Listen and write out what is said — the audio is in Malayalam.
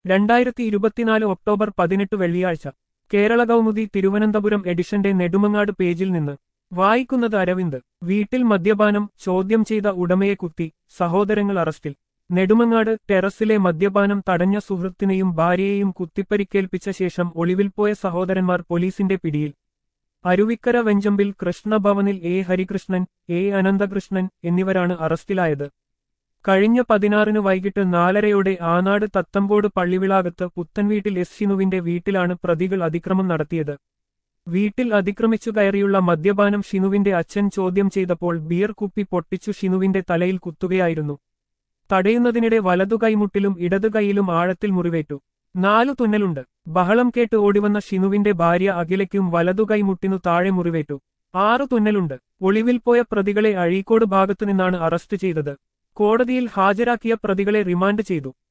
രണ്ടായിരത്തി ഇരുപത്തിനാല് ഒക്ടോബർ പതിനെട്ട് വെള്ളിയാഴ്ച കേരള കൗമുദി തിരുവനന്തപുരം എഡിഷന്റെ നെടുമങ്ങാട് പേജിൽ നിന്ന് വായിക്കുന്നത് അരവിന്ദ് വീട്ടിൽ മദ്യപാനം ചോദ്യം ചെയ്ത ഉടമയെ കുത്തി സഹോദരങ്ങൾ അറസ്റ്റിൽ നെടുമങ്ങാട് ടെറസിലെ മദ്യപാനം തടഞ്ഞ സുഹൃത്തിനെയും ഭാര്യയെയും കുത്തിപ്പരിക്കേൽപ്പിച്ച ശേഷം ഒളിവിൽ പോയ സഹോദരന്മാർ പോലീസിന്റെ പിടിയിൽ അരുവിക്കര വെഞ്ചമ്പിൽ കൃഷ്ണഭവനിൽ എ ഹരികൃഷ്ണൻ എ അനന്തകൃഷ്ണൻ എന്നിവരാണ് അറസ്റ്റിലായത് കഴിഞ്ഞ പതിനാറിന് വൈകിട്ട് നാലരയോടെ ആനാട് തത്തമ്പോട് പള്ളിവിളാകത്ത് പുത്തൻവീട്ടിൽ എസ് ഷിനുവിന്റെ വീട്ടിലാണ് പ്രതികൾ അതിക്രമം നടത്തിയത് വീട്ടിൽ അതിക്രമിച്ചു കയറിയുള്ള മദ്യപാനം ഷിനുവിന്റെ അച്ഛൻ ചോദ്യം ചെയ്തപ്പോൾ ബിയർ കുപ്പി പൊട്ടിച്ചു ഷിനുവിന്റെ തലയിൽ കുത്തുകയായിരുന്നു തടയുന്നതിനിടെ വലതു കൈമുട്ടിലും ഇടതു കൈയിലും ആഴത്തിൽ മുറിവേറ്റു നാലു തുന്നലുണ്ട് ബഹളം കേട്ട് ഓടിവന്ന ഷിനുവിന്റെ ഭാര്യ അഖിലയ്ക്കും വലതു കൈമുട്ടിനു താഴെ മുറിവേറ്റു ആറു തുന്നലുണ്ട് ഒളിവിൽ പോയ പ്രതികളെ അഴീക്കോട് ഭാഗത്തുനിന്നാണ് അറസ്റ്റ് ചെയ്തത് കോടതിയിൽ ഹാജരാക്കിയ പ്രതികളെ റിമാൻഡ് ചെയ്തു